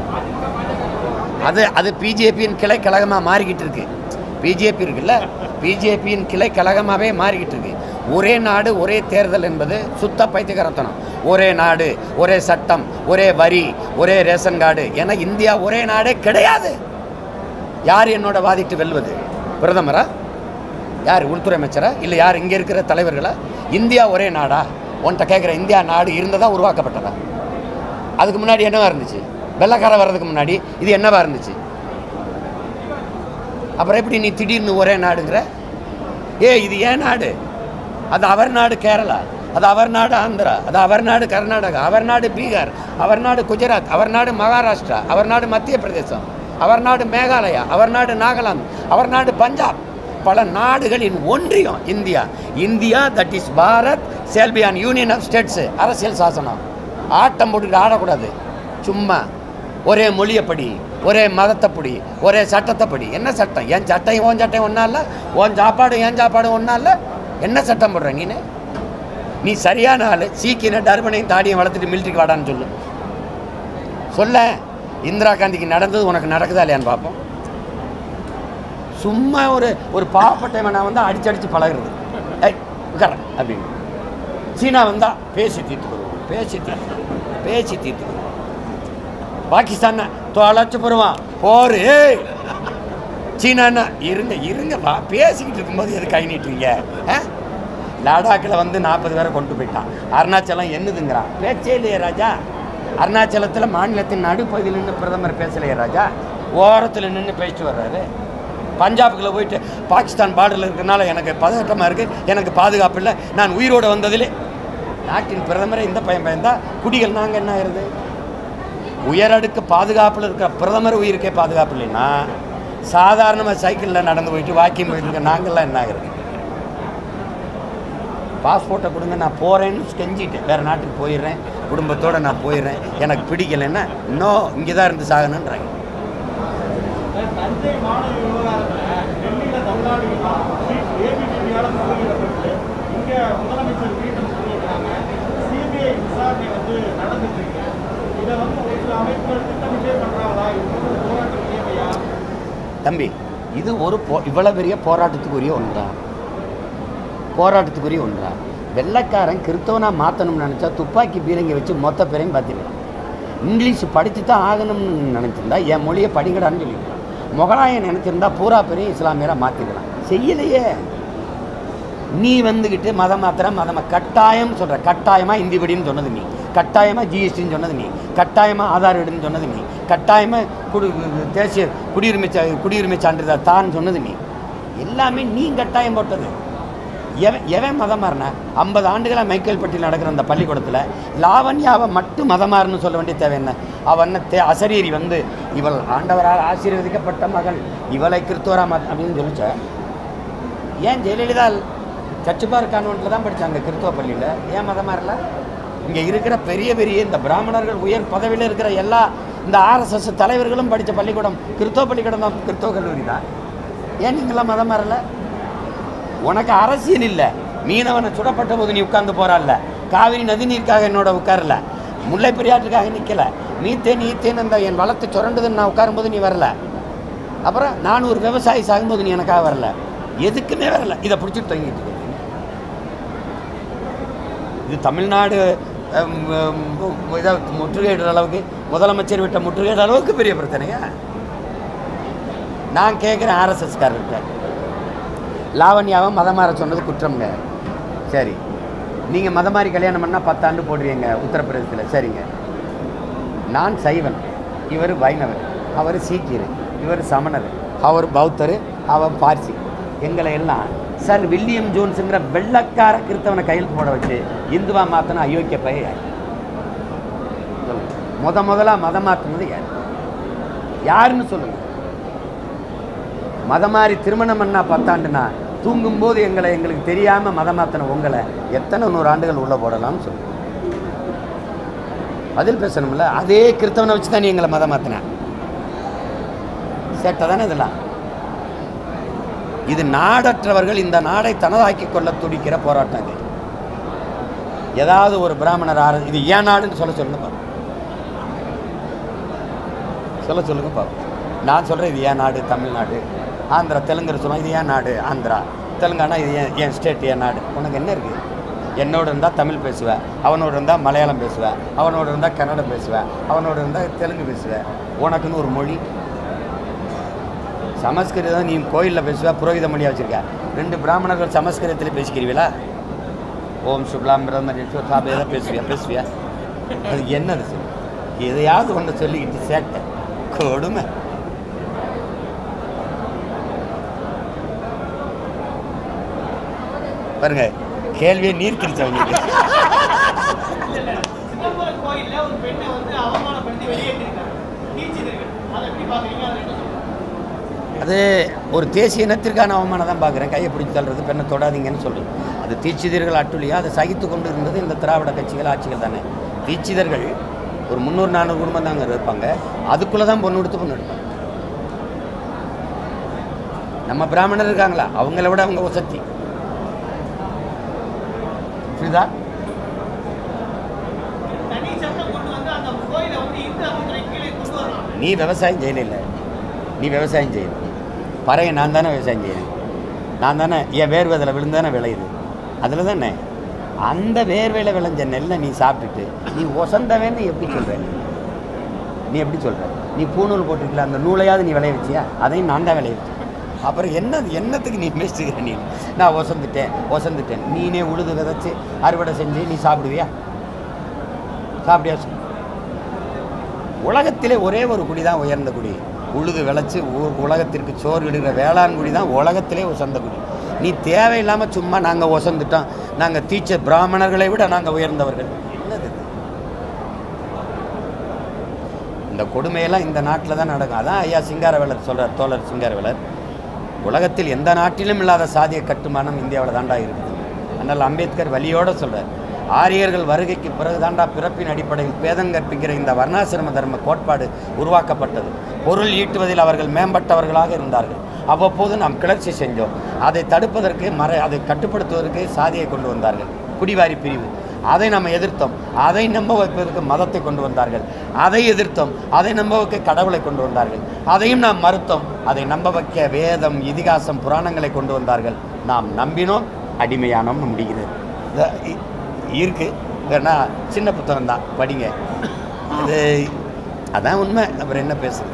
அது அது பிஜேபியின் கிளை கழகமாக மாறிக்கிட்டு இருக்கு பிஜேபி இருக்குல்ல பிஜேபியின் கிளை கழகமாகவே மாறிக்கிட்டு இருக்கு ஒரே நாடு ஒரே தேர்தல் என்பது சுத்த பைத்தியகரத்தனம் ஒரே நாடு ஒரே சட்டம் ஒரே வரி ஒரே ரேஷன் கார்டு என இந்தியா ஒரே நாடே கிடையாது யார் என்னோட வாதிட்டு வெல்வது பிரதமரா யார் உள்துறை அமைச்சரா இல்லை யார் இங்கே இருக்கிற தலைவர்களா இந்தியா ஒரே நாடா உன்கிட்ட கேட்குற இந்தியா நாடு இருந்ததா உருவாக்கப்பட்டதா அதுக்கு முன்னாடி என்னவா இருந்துச்சு வெள்ளைக்காரன் வர்றதுக்கு முன்னாடி இது என்னவா இருந்துச்சு அப்புறம் எப்படி நீ திடீர்னு ஒரே நாடுங்கிற ஏ இது ஏன் நாடு அது அவர் நாடு கேரளா அது அவர் நாடு ஆந்திரா அது அவர் நாடு கர்நாடகா அவர் நாடு பீகார் அவர் நாடு குஜராத் அவர் நாடு மகாராஷ்டிரா அவர் நாடு மத்திய பிரதேசம் அவர் நாடு மேகாலயா அவர் நாடு நாகாலாந்து அவர் நாடு பஞ்சாப் பல நாடுகளின் ஒன்றியம் India India that is Bharat shall be a union of states அரசியல் சாசனம் ஆட்டம் போட்டுட்டு ஆடக்கூடாது சும்மா ஒரே மொழியப்படி ஒரே மதத்தைப்படி ஒரே சட்டத்தைப்படி என்ன சட்டம் என் சட்டம் உன் சட்டம் ஒன்றா இல்லை உன் சாப்பாடு என் சாப்பாடு ஒன்றா இல்லை என்ன சட்டம் போடுற நீனு நீ சரியான ஆள் சீக்கிரம் டர்பனையும் தாடியும் வளர்த்துட்டு மிலிட்ரிக்கு வாடான்னு சொல்லு சொல்ல இந்திரா காந்திக்கு நடந்தது உனக்கு நடக்குதா இல்லையான்னு பார்ப்போம் சும்மா ஒரு ஒரு பாவப்பட்டவன் வந்து அடிச்சு அடிச்சு பழகுறது ஏய் உட்கார அப்படின்னு சீனா வந்தா பேசி தீர்த்துக்கிறோம் பேசி தீர்த்து பேசி தீர்த்துக்கிறோம் பாகிஸ்தான் தொலைச்சு போடுவான் போரு ஏய் சீனான்னா இருங்க இருங்க வா பேசிக்கிட்டு இருக்கும்போது எது கை நீட்டுறீங்க ஆ? லடாக்கில் வந்து நாற்பது பேரை கொண்டு போயிட்டான் அருணாச்சலம் என்னதுங்கிறான் பேச்சே இல்லையே ராஜா அருணாச்சலத்தில் மாநிலத்தின் நடுப்பகுதியில் நின்று பிரதமர் பேசலையே ராஜா ஓரத்தில் நின்று பேசிட்டு வர்றாரு பஞ்சாபுக்குள்ள போயிட்டு பாகிஸ்தான் பார்டரில் இருக்கிறனால எனக்கு பதட்டமாக இருக்குது எனக்கு பாதுகாப்பு இல்லை நான் உயிரோடு வந்ததிலே நாட்டின் பிரதமரே இந்த பையன் பயந்தா குடிகள் நாங்கள் என்ன ஆயிருது உயரடுக்கு பாதுகாப்பில் இருக்கிற பிரதமர் உயிருக்கே பாதுகாப்பு இல்லைன்னா சாதாரணமாக சைக்கிளில் நடந்து போயிட்டு வாக்கிங் போயிட்டு இருக்க நாங்கள்லாம் என்ன ஆகுறது பாஸ்போர்ட்டை கொடுங்க நான் போகிறேன்னு கெஞ்சிட்டேன் வேறு நாட்டுக்கு போயிடுறேன் குடும்பத்தோடு நான் போயிடுறேன் எனக்கு பிடிக்கலைன்னா இன்னும் இங்கே தான் இருந்து சாகணுன்றாங்க தஞ்சை மாணவி விவகாரத்துல டெல்லியில தமிழ்நாடு ஏபிடிபியால முறையிடப்பட்டு இங்க முதலமைச்சர் மீண்டும் சொல்லியிருக்காங்க சிபிஐ விசாரணை வந்து நடந்துட்டு இருக்கு இதை வந்து ஒரு சில அமைப்புகள் திட்டமிட்டே பண்றாங்களா இது வந்து போராட்டம் தேவையா தம்பி இது ஒரு போ இவ்வளோ பெரிய போராட்டத்துக்குரிய ஒன்றா போராட்டத்துக்குரிய ஒன்றா வெள்ளைக்காரன் கிறிஸ்தவனாக மாற்றணும்னு நினச்சா துப்பாக்கி பீரங்கி வச்சு மொத்த பேரையும் பார்த்துக்கலாம் இங்கிலீஷ் படித்து தான் ஆகணும்னு நினச்சிருந்தா என் மொழியை படிங்கடான்னு சொல்லிக்கலாம் முகலாயன் நினச்சிருந்தா பூரா பேரையும் இஸ்லாமியராக மாற்றிக்கலாம் செய்யலையே நீ வந்துக்கிட்டு மதம் மாத்திர மதம் கட்டாயம் சொல்கிற கட்டாயமாக இந்தி படின்னு சொன்னது நீ கட்டாயமாக ஜிஎஸ்டின்னு சொன்னது நீ கட்டாயமாக ஆதார் வீடுன்னு சொன்னது நீ கட்டாயமாக குடி தேசிய குடியுரிமை சா குடியுரிமை சான்றிதழ் தான் சொன்னது நீ எல்லாமே நீ கட்டாயம் போட்டது எவன் எவன் மதம் மாறின ஐம்பது ஆண்டுகளாக மைக்கேல்பட்டியில் நடக்கிற அந்த பள்ளிக்கூடத்தில் லாவண்யாவை மட்டும் மதமாறுன்னு சொல்ல வேண்டிய தேவை என்ன அவன் தே அசரீரி வந்து இவள் ஆண்டவரால் ஆசீர்வதிக்கப்பட்ட மகள் இவளை கிறிஸ்துவரா மாத் அப்படின்னு சொல்லிச்ச ஏன் ஜெயலலிதா சச்சுபார் கான்வெண்ட்டில் தான் படித்தாங்க கிறிஸ்துவ பள்ளியில் ஏன் மதம் மாறல இங்கே இருக்கிற பெரிய பெரிய இந்த பிராமணர்கள் உயர் பதவியில் இருக்கிற எல்லா இந்த ஆர்எஸ்எஸ் தலைவர்களும் படித்த பள்ளிக்கூடம் கிறிஸ்தவ பள்ளிக்கூடம் தான் கிறிஸ்தவ கல்லூரி தான் ஏன் நீங்களாம் மதம் மாறல உனக்கு அரசியல் இல்லை மீனவனை சுடப்பட்ட போது நீ உட்கார்ந்து போறான்ல காவிரி நதி நீருக்காக என்னோட உட்காரல முல்லை பெரியாற்றுக்காக நிற்கல நீத்தேன் நீத்தேன் அந்த என் வளத்தை சுரண்டுதுன்னு நான் உட்காரும்போது நீ வரல அப்புறம் நான் ஒரு விவசாயி சாகும்போது நீ எனக்காக வரல எதுக்குமே வரல இதை பிடிச்சிட்டு தங்கிட்டு இருக்க நீ. இது தமிழ்நாடு ஹம், ஹம், இதை முற்றுகையிடுற அளவுக்கு முதலமைச்சர் விட்ட முற்றுகையிடுற அளவுக்கு பெரிய பிரச்சனையா நான் கேட்குறேன் ஆர்எஸ்எஸ்காரர்கிட்ட லாவண்யாவை மதம் மாற சொன்னது குற்றம்ங்க சரி நீங்கள் மதம் மாறி கல்யாணம் பண்ணால் பத்தாண்டு போடுவீங்க உத்தரப்பிரதேசத்தில் சரிங்க நான் சைவன் இவர் வைணவர் அவர் சீக்கியர் இவர் சமணர் அவர் பௌத்தர் அவர் பார்சி எங்களை எல்லாம் சார் வில்லியம் ஜோன்ஸுங்கிற வெள்ளக்கார கிறிஸ்தவனை கையெழுத்து போட வச்சு இந்துவா மாற்றின அயோக்கிய பையன் யார் சொல்லுங்க முத முதலா மதம் மாற்றினது யார் யாருன்னு சொல்லுங்க மதம் மாறி திருமணம் பண்ணா பத்தாண்டுனா தூங்கும்போது எங்களை எங்களுக்கு தெரியாமல் மதம் மாற்றின உங்களை எத்தனை நூறு ஆண்டுகள் உள்ளே போடலாம்னு சொல்லுங்க பதில் பேசணும்ல அதே கிறிஸ்தவனை வச்சு தான் நீ எங்களை மதம் மாற்றின சேட்டை தானே இதெல்லாம் இது நாடற்றவர்கள் இந்த நாடை தனதாக்கி கொள்ள துடிக்கிற போராட்டம் இது ஏதாவது ஒரு பிராமணர் ஆறு இது ஏன் நாடுன்னு சொல்ல சொல்லுங்க பாருங்க சொல்ல சொல்லுங்க பாப்போம் நான் சொல்கிறேன் இது ஏன் நாடு தமிழ்நாடு ஆந்திரா தெலுங்கு சொல்லுவோம் இது ஏன் நாடு ஆந்திரா தெலுங்கானா இது ஏன் என் ஸ்டேட் என் நாடு உனக்கு என்ன இருக்குது என்னோட இருந்தால் தமிழ் பேசுவேன் அவனோட இருந்தால் மலையாளம் பேசுவேன் அவனோட இருந்தால் கன்னடம் பேசுவேன் அவனோட இருந்தால் தெலுங்கு பேசுவேன் உனக்குன்னு ஒரு மொழி சமஸ்கிருதம் நீ கோயிலில் பேசுவ புரோகித மொழியாக வச்சுருக்க ரெண்டு பிராமணர்கள் சமஸ்கிருதத்தில் பேசிக்கிறீங்களா ஓம் சுப்லாம் பிரதமர் சாபேதா பேசுவியா பேசுவியா அது என்னது சொல்லு எதையாவது ஒன்று சொல்லிக்கிட்டு சேட்டை கொடுமை பாருங்க கேள்வியை நீர்த்திருச்சவங்க சிதம்பரம் கோயில்ல ஒரு பெண்ணை வந்து அவமானப்படுத்தி வெளியேற்றிருக்காங்க தீட்சிதர்கள் அதை எப்படி பாக்குறீங்க அதை என்ன சொல்றீங்க அது ஒரு தேசிய இனத்திற்கான அவமானம் தான் பார்க்குறேன் கையை பிடிச்சி தள்ளுறது பெண்ணை தொடாதீங்கன்னு சொல்றது அது தீட்சிதர்கள் அட்டுழியா அதை சகித்து கொண்டு இருந்தது இந்த திராவிட கட்சிகள் ஆட்சிகள் தானே தீட்சிதர்கள் ஒரு முந்நூறு நானூறு குடும்பம் தான் அங்கே இருப்பாங்க அதுக்குள்ளே தான் பொண்ணு கொடுத்து பொண்ணு எடுப்பாங்க நம்ம பிராமணர் இருக்காங்களா அவங்கள விட அவங்க வசதி புரியுதா தனி சட்டம் கொண்டு வந்து அந்த கோயிலை வந்து இந்து அறநிலைத்துறை கீழே கொண்டு வரலாம் நீ விவசாயம் செய்யல நீ விவசாயம் செய்யணும் பறையை நான் தானே விவசாயம் செய்யணும் நான் தானே என் வேர்வை அதில் விழுந்தானே விளையுது அதில் தானே அந்த வேர்வையில் விளைஞ்ச நெல்லை நீ சாப்பிட்டுட்டு நீ ஒசந்தவேன்னு எப்படி சொல்கிற நீ எப்படி சொல்கிற நீ பூநூல் போட்டிருக்கல அந்த நூலையாவது நீ விளைய வச்சியா அதையும் நான் தான் விளைய வச்சேன் அப்புறம் என்ன என்னத்துக்கு நீ பேசுகிற நீ நான் ஒசந்துட்டேன் ஒசந்துட்டேன் நீனே உழுது விதைச்சு அறுவடை செஞ்சு நீ சாப்பிடுவியா சாப்பிடியா சொல்லு உலகத்திலே ஒரே ஒரு குடி தான் உயர்ந்த குடி உழுது விளைச்சு ஊ- உலகத்திற்கு சோறு இடுகிற வேளாண் குடி தான் உலகத்திலே உசந்த குடி நீ தேவையில்லாமல் சும்மா நாங்கள் ஒசந்துட்டோம் நாங்கள் தீச்ச பிராமணர்களை விட நாங்கள் உயர்ந்தவர்கள் என்னது இது? இந்த கொடுமையெல்லாம் இந்த நாட்டில் தான் நடக்கும் அதான் ஐயா சிங்காரவேலர் சொல்கிறார் தோழர் சிங்காரவேலர் உலகத்தில் எந்த நாட்டிலும் இல்லாத சாதிய கட்டுமானம் இந்தியாவில் தாண்டா இருக்குது அதனால் அம்பேத்கர் வலியோடு சொல்கிறார் ஆரியர்கள் வருகைக்கு பிறகு தாண்டா பிறப்பின் அடிப்படையில் பேதம் கற்பிக்கிற இந்த வர்ணாசிரம தர்ம கோட்பாடு உருவாக்கப்பட்டது பொருள் ஈட்டுவதில் அவர்கள் மேம்பட்டவர்களாக இருந்தார்கள் அவ்வப்போது நாம் கிளர்ச்சி செஞ்சோம் அதை தடுப்பதற்கு மறை அதை கட்டுப்படுத்துவதற்கு சாதியை கொண்டு வந்தார்கள் குடிவாரி பிரிவு அதை நம்ம எதிர்த்தோம் அதை நம்ப வைப்பதற்கு மதத்தை கொண்டு வந்தார்கள் அதை எதிர்த்தோம் அதை நம்ப வைக்க கடவுளை கொண்டு வந்தார்கள் அதையும் நாம் மறுத்தோம் அதை நம்ப வைக்க வேதம் இதிகாசம் புராணங்களை கொண்டு வந்தார்கள் நாம் நம்பினோம் அடிமையானோம் முடிகிறது இந்த இ- இருக்கு வேணா சின்ன புத்தகம் தான் படிங்க இது அதான் உண்மை அப்புறம் என்ன பேசுறது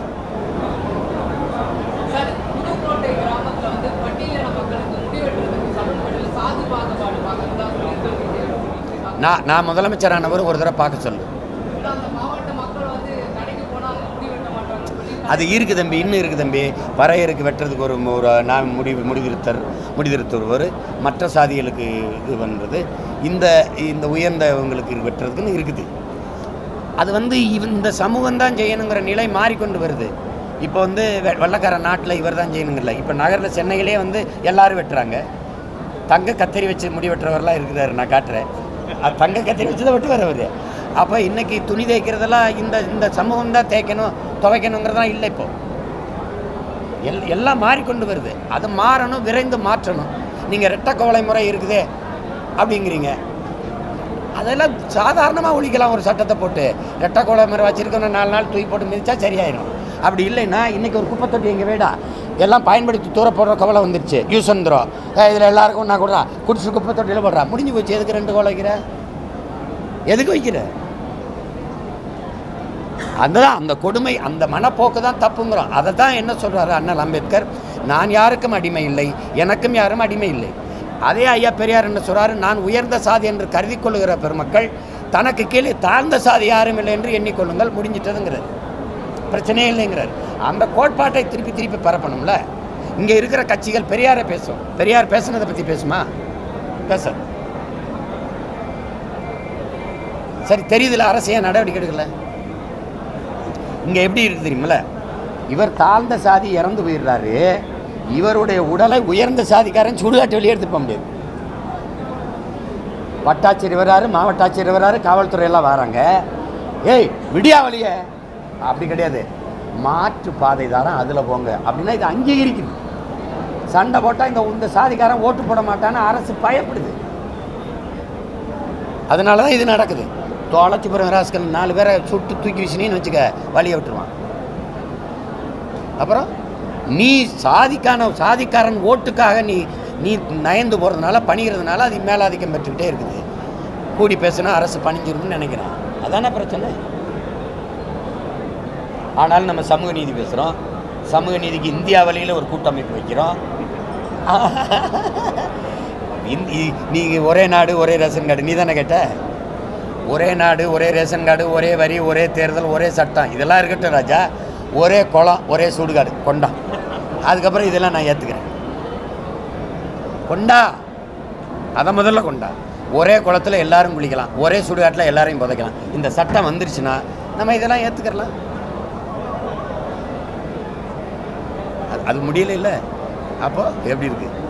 சார் புதுக்கோட்டை கிராமத்துல வந்து பட்டியலின மக்களுக்கு முடிவெட்டுறதுக்கு சமன்பாடு சாதி பாகுபாடு பார்க்கறதா சொல்லியிருக்காங்க நான் நான் முதலமைச்சரானவர் ஒரு தடவை பார்க்க சொல்லு அந்த மாவட்ட மக்கள் வந்து கடைக்கு போனா முடிவெட்ட மாட்டாங்க சொல்லி அது இருக்கு தம்பி இன்னும் இருக்கு தம்பி வரையறுக்கு வெட்டுறதுக்கு ஒரு ஒரு நான் முடி முடிதிருத்தர் முடிதிருத்தொருவர் மற்ற சாதிகளுக்கு இது பண்ணுறது இந்த இந்த உயர்ந்தவங்களுக்கு வெட்டுறதுக்குன்னு இருக்குது அது வந்து இவ- இந்த சமூகம் தான் செய்யணுங்கிற நிலை மாறிக்கொண்டு வருது இப்போ வந்து வெ- வெள்ளைக்கார நாட்டில் இவர் தான் செய்யணுங்கல்ல இப்போ நகரில் சென்னையிலே வந்து எல்லாரும் வெட்டுறாங்க தங்க கத்தரி வச்சு முடி வெட்டுறவரெல்லாம் இருக்கிறாரு நான் காட்டுறேன் அது தங்க கத்தரி வச்சு தான் வெட்டுவார் அவர் அப்போ இன்னைக்கு துணி தேய்க்கிறதெல்லாம் இந்த இந்த சமூகம் தான் தேய்க்கணும் துவைக்கணுங்கிறதெல்லாம் இல்லை இப்போ எல் எல்லாம் மாறிக்கொண்டு வருது அது மாறணும் விரைந்து மாற்றணும் நீங்கள் ரெட்டை கோவலை முறை இருக்குதே அப்படிங்கிறீங்க அதெல்லாம் சாதாரணமாக ஒழிக்கலாம் ஒரு சட்டத்தை போட்டு ரெட்டை கோவலை முறை வச்சிருக்கணும் நாலு நாள் தூக்கி போட்டு மிதிச்சா சரியாயிடும் அப்படி இல்லைன்னா இன்றைக்கி ஒரு குப்பை தொட்டி எங்கள் வீடா எல்லாம் பயன்படுத்தி தூர போடுற கவலை வந்துருச்சு யூஸ் வந்துடும் இதில் எல்லாருக்கும் நான் கொடுறா குடிச்சு குப்பை தொட்டியில் போடுறா முடிஞ்சு போச்சு எதுக்கு ரெண்டு கோவலை வைக்கிற எதுக்கு வைக்கிற அதுதான் அந்த கொடுமை அந்த மனப்போக்கு தான் தப்புங்கிறோம் அதை தான் என்ன சொல்கிறாரு அண்ணல் அம்பேத்கர் நான் யாருக்கும் அடிமை இல்லை எனக்கும் யாரும் அடிமை இல்லை அதே ஐயா பெரியார் என்ன சொல்றாரு நான் உயர்ந்த சாதி என்று கருதி கொள்ளுகிற பெருமக்கள் தனக்கு கீழே தாழ்ந்த சாதி யாரும் இல்லை என்று எண்ணிக்கொள்ளுங்கள் முடிஞ்சிட்டதுங்கிறார் பிரச்சனையே இல்லைங்கிறார் அந்த கோட்பாட்டை திருப்பி திருப்பி பரப்பணும்ல இங்கே இருக்கிற கட்சிகள் பெரியாரை பேசும் பெரியார் பேசுனதை பற்றி பேசுமா பேச சரி தெரியுதுல அரசு ஏன் நடவடிக்கை எடுக்கல இங்கே எப்படி இருக்கு தெரியுமில்ல இவர் தாழ்ந்த சாதி இறந்து போயிடுறாரு இவருடைய உடலை உயர்ந்த சாதிக்காரன் சுடுகாட்டு வெளியே எடுத்துட்டு போக முடியாது வட்டாட்சியர் வராரு மாவட்ட ஆட்சியர் வராரு காவல்துறை எல்லாம் வராங்க ஏய் விடியா வழிய அப்படி கிடையாது மாற்று பாதை தானே அதில் போங்க அப்படின்னா இது அங்கீகரிக்குது சண்டை போட்டால் இந்த இந்த சாதிக்காரன் ஓட்டு போட மாட்டான்னு அரசு பயப்படுது அதனால தான் இது நடக்குது தொலைச்சிபுரம் ராஸ்கல் நாலு பேரை சுட்டு தூக்கி வீசினேன்னு வச்சுக்க வழியை விட்டுருவான் அப்புறம் நீ சாதிக்கான சாதிக்காரன் ஓட்டுக்காக நீ நீ நயந்து போகிறதுனால பணிகிறதுனால அது மேலாதிக்கம் பெற்றுக்கிட்டே இருக்குது கூடி பேசினா அரசு பணிஞ்சிருக்குன்னு நினைக்கிறேன் அதானே பிரச்சனை ஆனாலும் நம்ம சமூக நீதி பேசுகிறோம் சமூக நீதிக்கு இந்தியா வழியில் ஒரு கூட்டமைப்பு வைக்கிறோம் நீங்கள் ஒரே நாடு ஒரே ரேஷன் கார்டு நீ தானே கேட்ட ஒரே நாடு ஒரே ரேஷன் கார்டு ஒரே வரி ஒரே தேர்தல் ஒரே சட்டம் இதெல்லாம் இருக்கட்டும் ராஜா ஒரே குளம் ஒரே சுடுகாடு கொண்டா அதுக்கப்புறம் இதெல்லாம் நான் ஏற்றுக்கிறேன் கொண்டா அதை முதல்ல கொண்டா ஒரே குளத்துல எல்லாரும் குளிக்கலாம் ஒரே சுடுகாட்டில் எல்லாரையும் புதைக்கலாம் இந்த சட்டம் வந்துருச்சுன்னா நம்ம இதெல்லாம் ஏற்றுக்கிறலாம் அது அது முடியல இல்லை அப்போ எப்படி இருக்குது